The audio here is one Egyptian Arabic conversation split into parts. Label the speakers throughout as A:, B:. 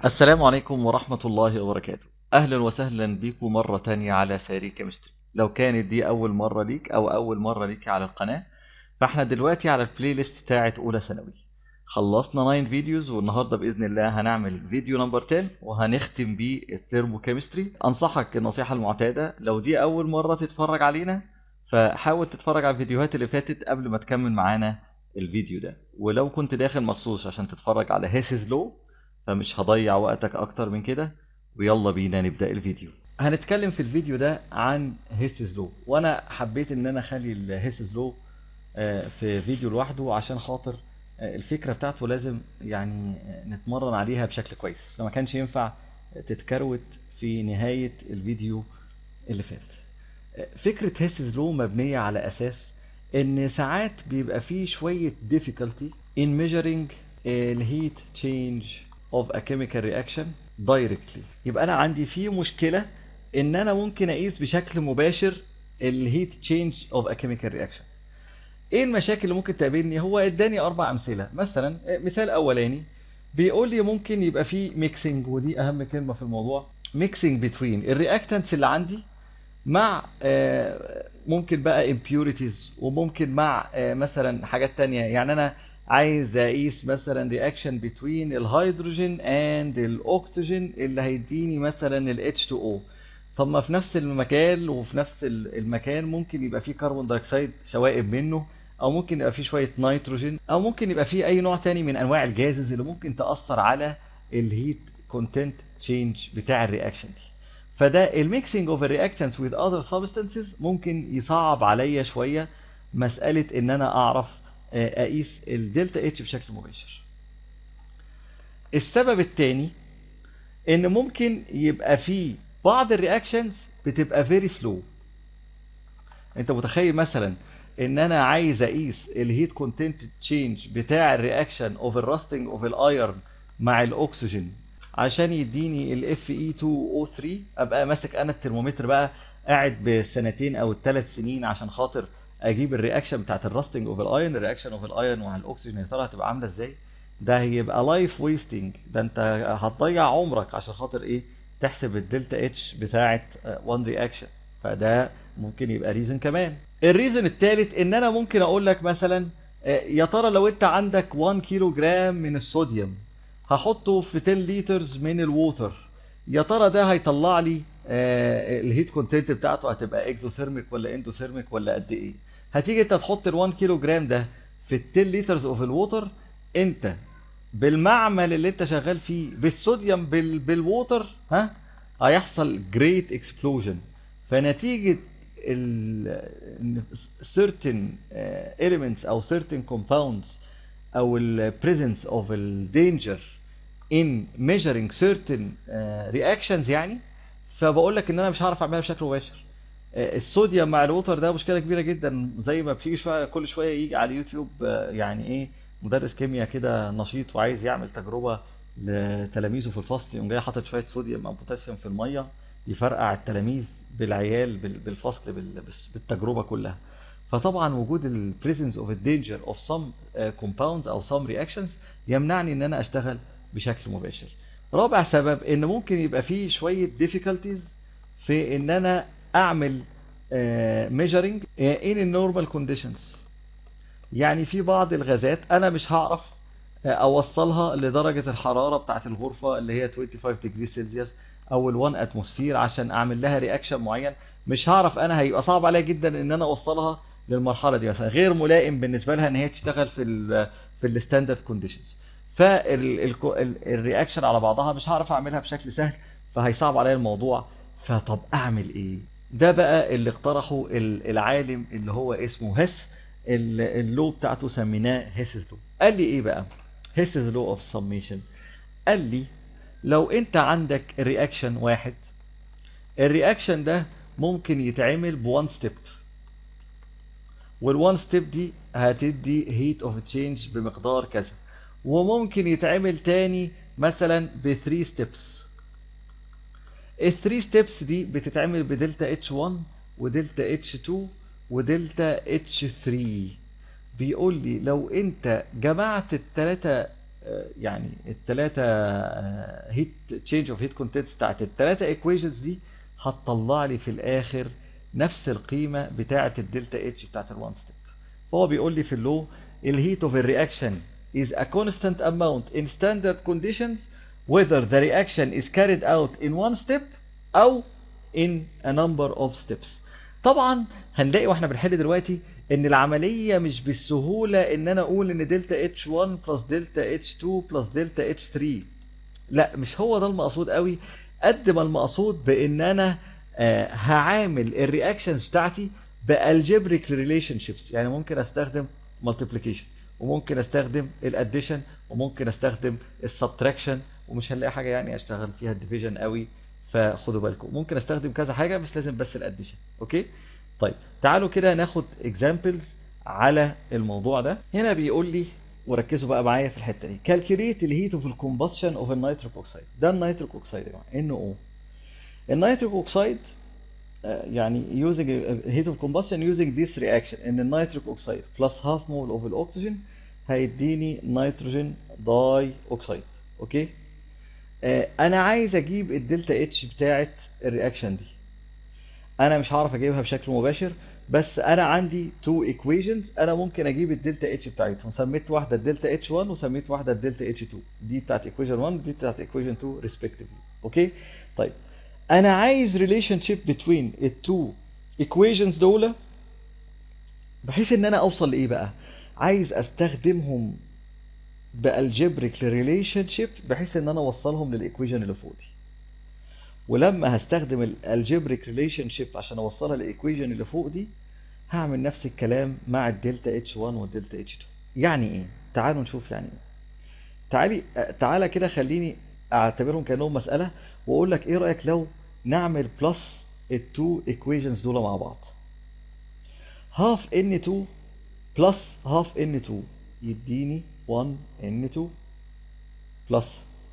A: السلام عليكم ورحمة الله وبركاته أهلا وسهلا بكم مرة تانية على ساري كيمستري لو كانت دي أول مرة ليك أو أول مرة ليك على القناة فاحنا دلوقتي على البلاي ليست بتاعت أولى ثانوي خلصنا 9 فيديوز والنهاردة بإذن الله هنعمل فيديو نمبر 10 وهنختم بيه الثيرمو كيمستري أنصحك النصيحة المعتادة لو دي أول مرة تتفرج علينا فحاول تتفرج على الفيديوهات اللي فاتت قبل ما تكمل معانا الفيديو ده ولو كنت داخل مخصوص عشان تتفرج على هيسز لو فمش هضيع وقتك اكتر من كده ويلا بينا نبدأ الفيديو هنتكلم في الفيديو ده عن هيسز لو وانا حبيت ان انا اخلي الهيسز لو في فيديو لوحده عشان خاطر الفكرة بتاعته لازم يعني نتمرن عليها بشكل كويس فما كانش ينفع تتكروت في نهاية الفيديو اللي فات فكرة هيسز لو مبنية على اساس ان ساعات بيبقى فيه شوية difficulty in measuring الهيت change of a chemical reaction directly يبقى انا عندي في مشكلة ان انا ممكن اقيس بشكل مباشر الهيت change of a chemical reaction ايه المشاكل اللي ممكن تقابلني هو اداني اربع امثلة مثلا مثال اولاني بيقول لي ممكن يبقى في mixing ودي اهم كلمة في الموضوع mixing between الرياكتنتس اللي عندي مع ممكن بقى impurities وممكن مع مثلا حاجات تانية يعني انا عايز اقيس مثلا رياكشن بين الهيدروجين اند الاكسجين اللي هيديني مثلا ال H2O طب ما في نفس المكان وفي نفس المكان ممكن يبقى فيه كربون دايوكسيد شوائب منه او ممكن يبقى فيه شويه نيتروجين او ممكن يبقى فيه اي نوع تاني من انواع الجازز اللي ممكن تاثر على الهيت كونتنت تشينج بتاع الرياكشن دي فده الميكسنج اوف الرياكتنتس with other substances ممكن يصعب عليا شويه مساله ان انا اعرف اقيس الدلتا اتش بشكل مباشر السبب الثاني ان ممكن يبقى في بعض الرياكشنز بتبقى فيري سلو انت متخيل مثلا ان انا عايز اقيس الهيت كونتنت تشينج بتاع الرياكشن اوف الراستنج اوف الايرن مع الاكسجين عشان يديني الاف اي 2 او 3 ابقى ماسك انا الترمومتر بقى قاعد بسنتين او ثلاث سنين عشان خاطر اجيب الرياكشن بتاعت الراستنج اوف الايرن الرياكشن اوف الايرن مع الاكسجين يا ترى هتبقى عامله ازاي ده هيبقى لايف ويستنج ده انت هتضيع عمرك عشان خاطر ايه تحسب الدلتا اتش بتاعت وان رياكشن فده ممكن يبقى ريزن كمان الريزن الثالث ان انا ممكن اقول لك مثلا يا ترى لو انت عندك 1 كيلو جرام من الصوديوم هحطه في 10 لترز من الووتر يا ترى ده هيطلع لي الهيت كونتنت بتاعته هتبقى اكزوثيرميك ولا اندوثيرميك ولا قد ايه هتيجي انت تحط ال 1 كيلو جرام ده في ال 10 لترز اوف الووتر انت بالمعمل اللي انت شغال فيه بالصوديوم بال بالووتر ها هيحصل جريت اكسبلوجن فنتيجه ال certain elements او certain compounds او ال presence of ال danger in measuring certain reactions يعني فبقول لك ان انا مش هعرف اعملها بشكل مباشر الصوديوم مع الوتر ده مشكله كبيره جدا زي ما بتيجي شويه كل شويه يجي على اليوتيوب يعني ايه مدرس كيمياء كده نشيط وعايز يعمل تجربه لتلاميذه في الفصل يقوم جاي حاطط شويه صوديوم او بوتاسيوم في الميه يفرقع التلاميذ بالعيال بالفصل بالتجربه كلها فطبعا وجود ال presence of a danger of some compounds او some reactions يمنعني ان انا اشتغل بشكل مباشر رابع سبب ان ممكن يبقى فيه شويه difficulties في ان انا اعمل measuring in normal conditions يعني في بعض الغازات انا مش هعرف اوصلها لدرجة الحرارة بتاعة الغرفة اللي هي 25 degree سيلسيوس او ال 1 اتموسفير عشان اعمل لها رياكشن معين مش هعرف انا هيبقى صعب عليا جدا ان انا اوصلها للمرحلة دي مثلا غير ملائم بالنسبة لها ان هي تشتغل في ال في الستاندرد كونديشنز فالرياكشن على بعضها مش هعرف اعملها بشكل سهل فهيصعب عليا الموضوع فطب اعمل ايه ده بقى اللي اقترحه العالم اللي هو اسمه هيس اللو بتاعته سميناه هيسز لو قال لي ايه بقى هيسز لو اوف سميشن قال لي لو انت عندك رياكشن واحد الرياكشن ده ممكن يتعمل بوان ستيب والوان ستيب دي هتدي هيت اوف تشينج بمقدار كذا وممكن يتعمل تاني مثلا بثري ستيبس الثري ستيبس دي بتتعمل بدلتا اتش 1 ودلتا اتش 2 ودلتا اتش 3 بيقول لي لو انت جمعت الثلاثه يعني الثلاثه هيت تشينج اوف هيت كونتنتس بتاعت الثلاثه ايكويشنز دي هتطلع لي في الاخر نفس القيمه بتاعه الدلتا اتش بتاعه الوان ستيب فهو بيقول لي في اللو الهيت اوف الرياكشن is a constant amount in standard conditions whether the reaction is carried out in one step او in a number of steps طبعا هنلاقي واحنا بنحل دلوقتي ان العملية مش بالسهولة ان انا اقول ان دلتا اتش 1 بلس دلتا اتش 2 بلس دلتا اتش 3 لا مش هو ده المقصود قوي قد ما المقصود بان انا آه هعامل الرياكشنز بتاعتي بالجبريك ريليشن شيبس يعني ممكن استخدم مالتيبليكيشن وممكن استخدم الاديشن وممكن استخدم السبتراكشن ومش هنلاقي حاجه يعني اشتغل فيها الديفيجن قوي فخدوا بالكم ممكن استخدم كذا حاجه مش لازم بس الاديشن اوكي طيب تعالوا كده ناخد اكزامبلز على الموضوع ده هنا بيقول لي وركزوا بقى معايا في الحته دي كالكوليت الهيت اوف الكومبشن اوف النيتريك اوكسيد ده النيتريك اوكسيد يا جماعه ان او النيتريك اوكسيد يعني using heat of combustion using this reaction ان النيتريك اوكسيد plus half mole of الاكسجين هيديني نيتروجين داي اوكسيد اوكي آه انا عايز اجيب الدلتا اتش بتاعه الرياكشن دي انا مش هعرف اجيبها بشكل مباشر بس انا عندي تو ايكويشنز انا ممكن اجيب الدلتا اتش بتاعتهم سميت واحده الدلتا اتش 1 وسميت واحده الدلتا اتش 2 دي بتاعت ايكويشن 1 دي بتاعت ايكويشن 2 ريسبكتيفلي اوكي طيب انا عايز ريليشن شيب بتوين التو ايكويشنز دول بحيث ان انا اوصل لايه بقى عايز استخدمهم بالجبريك ريليشن شيب بحيث ان انا اوصلهم للايكويشن اللي فوق دي ولما هستخدم الالجبريك ريليشن شيب عشان اوصلها للايكويشن اللي فوق دي هعمل نفس الكلام مع الدلتا اتش 1 والدلتا اتش 2 يعني ايه تعالوا نشوف يعني ايه تعالي تعالى كده خليني اعتبرهم كانهم مساله واقول لك ايه رايك لو نعمل بلس التو ايكويشنز دول مع بعض هاف ان 2 بلس هاف ان 2 يديني 1 ان 2 بلس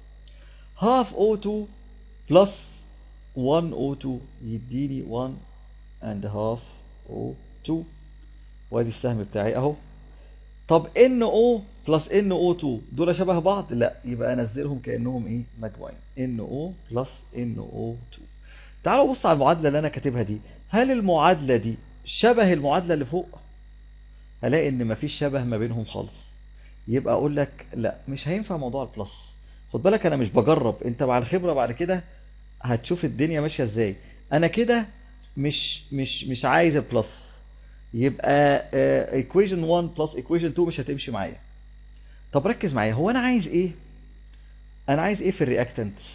A: هاف او 2 بلس 1 او 2 يديني 1 and half او 2 وادي السهم بتاعي اهو طب ان او بلس ان او 2 دول شبه بعض لا يبقى انزلهم كانهم ايه مجموعين ان او بلس ان او 2 تعالوا بص على المعادله اللي انا كاتبها دي هل المعادله دي شبه المعادله اللي فوق هلاقي ان مفيش شبه ما بينهم خالص يبقى اقول لك لا مش هينفع موضوع البلس خد بالك انا مش بجرب انت مع الخبره بعد كده هتشوف الدنيا ماشيه ازاي انا كده مش مش مش عايز البلس يبقى ايكويشن 1 بلس ايكويشن 2 مش هتمشي معايا طب ركز معايا هو انا عايز ايه انا عايز ايه في الرياكتنتس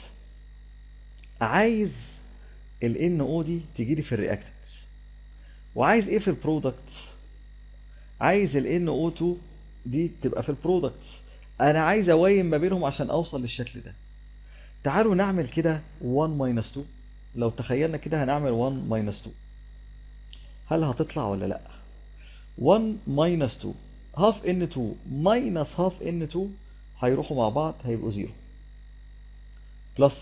A: عايز ال ان او دي تيجي لي في الرياكتنتس وعايز ايه في البرودكتس عايز ال ان او 2 دي تبقى في البرودكتس انا عايز اوين ما بينهم عشان اوصل للشكل ده تعالوا نعمل كده 1 ماينس 2 لو تخيلنا كده هنعمل 1 ماينس 2 هل هتطلع ولا لا 1 ماينس 2 هاف ان 2 ماينس هاف ان 2 هيروحوا مع بعض هيبقوا 0 بلس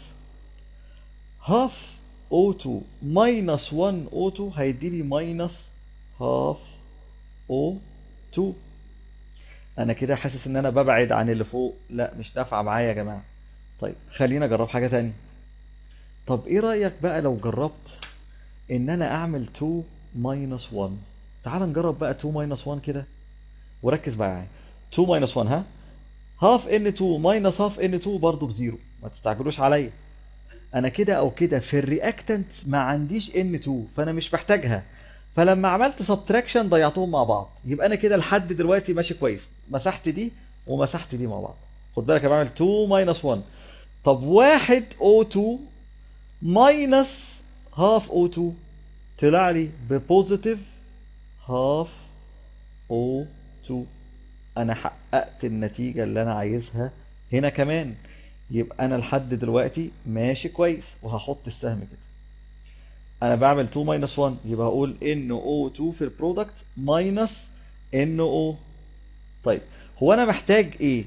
A: هاف او 2 ماينس 1 او 2 هيديلي ماينس هاف او 2 انا كده حاسس ان انا ببعد عن اللي فوق لا مش نافعه معايا يا جماعه طيب خلينا اجرب حاجه تانية طب ايه رايك بقى لو جربت ان انا اعمل 2 ماينس 1 تعال نجرب بقى 2 ماينس 1 كده وركز معايا 2 ماينس 1 ها هاف ان 2 ماينس هاف ان 2 برضه بزيرو ما تستعجلوش عليا انا كده او كده في الرياكتنت ما عنديش ان 2 فانا مش محتاجها فلما عملت سبتراكشن ضيعتهم مع بعض يبقى انا كده لحد دلوقتي ماشي كويس مسحت دي ومسحت دي مع بعض خد بالك انا بعمل 2 ماينس 1 طب 1 او 2 ماينس هاف او 2 طلع لي ببوزيتيف هاف او 2 انا حققت النتيجة اللي انا عايزها هنا كمان يبقى انا لحد دلوقتي ماشي كويس وهحط السهم كده انا بعمل 2 ماينس 1 يبقى هقول ان او 2 في البرودكت ماينس ان او طيب هو انا محتاج ايه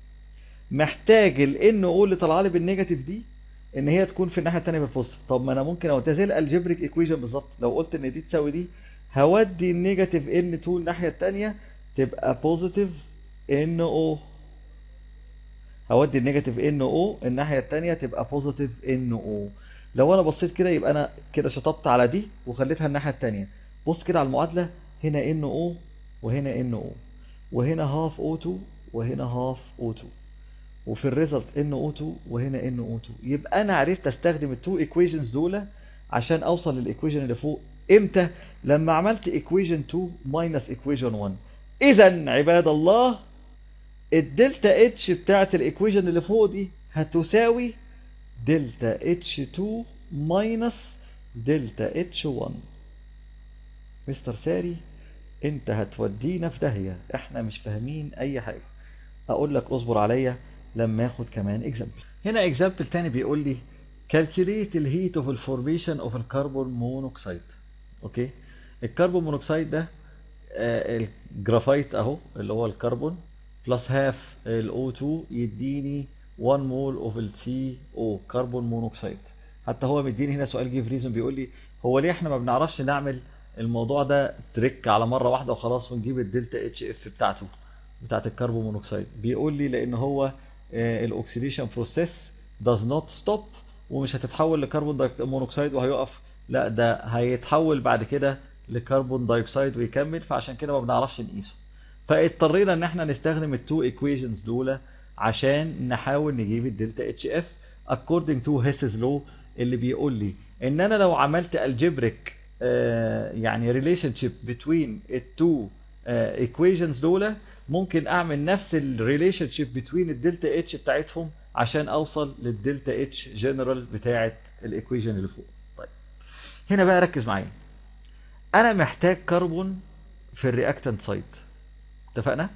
A: محتاج ال ان او اللي طالعه لي بالنيجاتيف دي ان هي تكون في الناحيه الثانيه بالبوزيتيف طب ما انا ممكن اوديها زي الالجبريك ايكويشن بالظبط لو قلت ان دي تساوي دي هودي النيجاتيف ان 2 الناحيه الثانيه تبقى بوزيتيف ان او هودي النيجاتيف ان او الناحيه الثانيه تبقى بوزيتيف ان او لو انا بصيت كده يبقى انا كده شطبت على دي وخليتها الناحيه الثانيه بص كده على المعادله هنا ان او وهنا ان او وهنا هاف او 2 وهنا هاف او 2 وفي الريزلت ان او 2 وهنا ان او 2 يبقى انا عرفت استخدم التو ايكويشنز دول عشان اوصل للايكويشن اللي فوق امتى لما عملت ايكويشن 2 ماينس ايكويشن 1 اذا عباد الله الدلتا اتش بتاعت الايكويشن اللي فوق دي هتساوي دلتا اتش 2 ماينس دلتا اتش 1 مستر ساري انت هتودينا في داهيه احنا مش فاهمين اي حاجه اقول لك اصبر عليا لما اخد كمان اكزامبل هنا اكزامبل تاني بيقول لي calculate الهيت اوف الفورميشن اوف الكربون مونوكسيد اوكي الكربون مونوكسيد ده آه الجرافايت اهو اللي هو الكربون بلس هاف ال O2 يديني 1 مول اوف ال CO كربون مونوكسيد حتى هو مديني هنا سؤال جيف ريزون بيقول لي هو ليه احنا ما بنعرفش نعمل الموضوع ده تريك على مره واحده وخلاص ونجيب الدلتا اتش اف بتاعته بتاعت الكربون مونوكسيد بيقول لي لان هو الاكسيديشن بروسيس does not stop ومش هتتحول لكربون مونوكسيد وهيقف لا ده هيتحول بعد كده لكربون دايوكسيد ويكمل فعشان كده ما بنعرفش نقيسه فاضطرينا ان احنا نستخدم التو ايكويشنز دول عشان نحاول نجيب الدلتا اتش اف according to Hess's law اللي بيقول لي ان انا لو عملت algebraic آه يعني relationship between التو آه equations دول ممكن اعمل نفس الريليشن شيب بتوين الدلتا اتش بتاعتهم عشان اوصل للدلتا اتش جنرال بتاعه الايكويشن اللي فوق طيب هنا بقى ركز معايا انا محتاج كربون في الرياكتنت سايد اتفقنا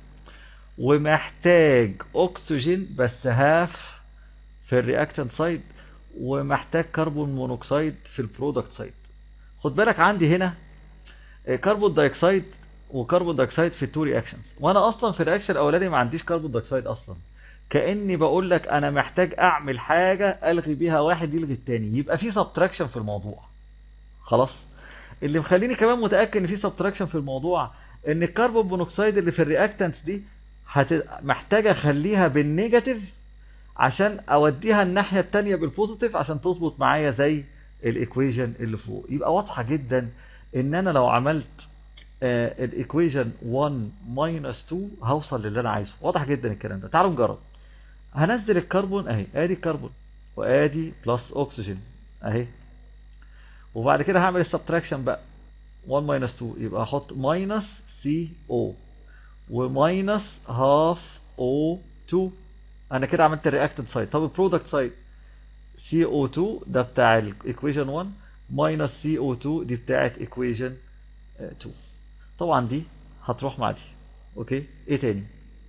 A: ومحتاج اكسجين بس هاف في الرياكتنت سايد ومحتاج كربون مونوكسيد في البرودكت سايد خد بالك عندي هنا كربون دايوكسيد وكربون دايوكسيد في التو رياكشنز وانا اصلا في الرياكشن الاولاني ما عنديش كربون دايوكسيد اصلا كاني بقول لك انا محتاج اعمل حاجه الغي بيها واحد يلغي التاني يبقى في سبتراكشن في الموضوع خلاص اللي مخليني كمان متاكد ان في سبتراكشن في الموضوع ان الكربون مونوكسيد اللي في الرياكتنتس دي هت... محتاج اخليها بالنيجاتيف عشان اوديها الناحيه الثانيه بالبوزيتيف عشان تظبط معايا زي الايكويشن اللي فوق يبقى واضحه جدا ان انا لو عملت الايكويشن 1 ماينس 2 هوصل للي انا عايزه واضح جدا الكلام ده تعالوا نجرب هنزل الكربون اهي ادي كربون وادي بلس اكسجين اهي وبعد كده هعمل السبتراكشن بقى 1 ماينس 2 يبقى احط ماينس سي او وماينس هاف او 2 انا كده عملت الرياكتنت سايد طب البرودكت سايد سي او 2 ده بتاع الايكويشن 1 ماينس سي او 2 دي بتاعت ايكويشن 2 طبعا دي هتروح مع دي اوكي ايه تاني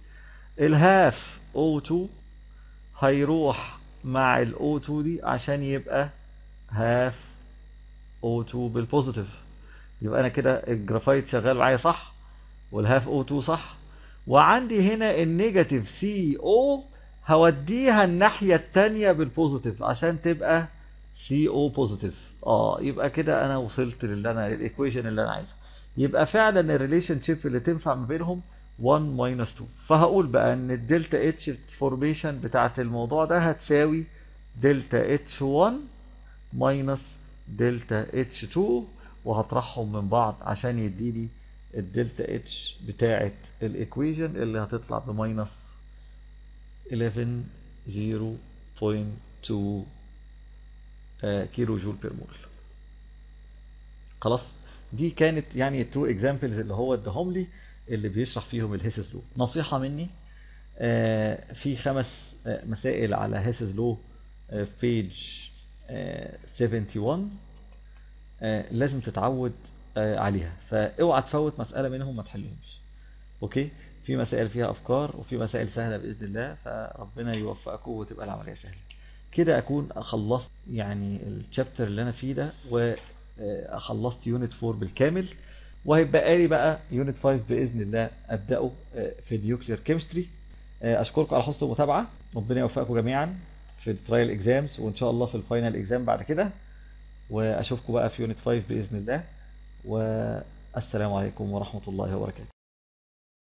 A: الهاف O2 هيروح مع ال O2 دي عشان يبقى هاف O2 بالبوزيتيف يبقى انا كده الجرافايت شغال معايا صح والهاف O2 صح وعندي هنا النيجاتيف سي او هوديها الناحية التانية بالبوزيتيف عشان تبقى سي او بوزيتيف اه يبقى كده انا وصلت للي انا الايكويشن اللي انا عايزها يبقى فعلا الريليشن شيب اللي تنفع ما بينهم 1 ماينس 2 فهقول بقى ان الدلتا اتش فورميشن بتاعت الموضوع ده هتساوي دلتا اتش 1 ماينس دلتا اتش 2 وهطرحهم من بعض عشان يديني الدلتا اتش بتاعت الايكويشن اللي هتطلع بماينس 11.0.2 كيلو جول بير مول خلاص دي كانت يعني التو اكزامبلز اللي هو اداهم لي اللي بيشرح فيهم الهيسس لو نصيحه مني آه في خمس آه مسائل على هيسس لو آه بيج 71 لازم تتعود عليها فاوعى تفوت مساله منهم ما تحلهمش اوكي في مسائل فيها افكار وفي مسائل سهله باذن الله فربنا يوفقكم وتبقى العمليه سهله كده اكون خلصت يعني الشابتر اللي انا فيه ده و خلصت يونت 4 بالكامل وهيبقى لي بقى يونت 5 باذن الله ابداه في النيوكلير كيمستري اشكركم على حسن المتابعه ربنا يوفقكم جميعا في الترايل اكزامز وان شاء الله في الفاينل اكزام بعد كده واشوفكم بقى في يونت 5 باذن الله والسلام عليكم ورحمه الله وبركاته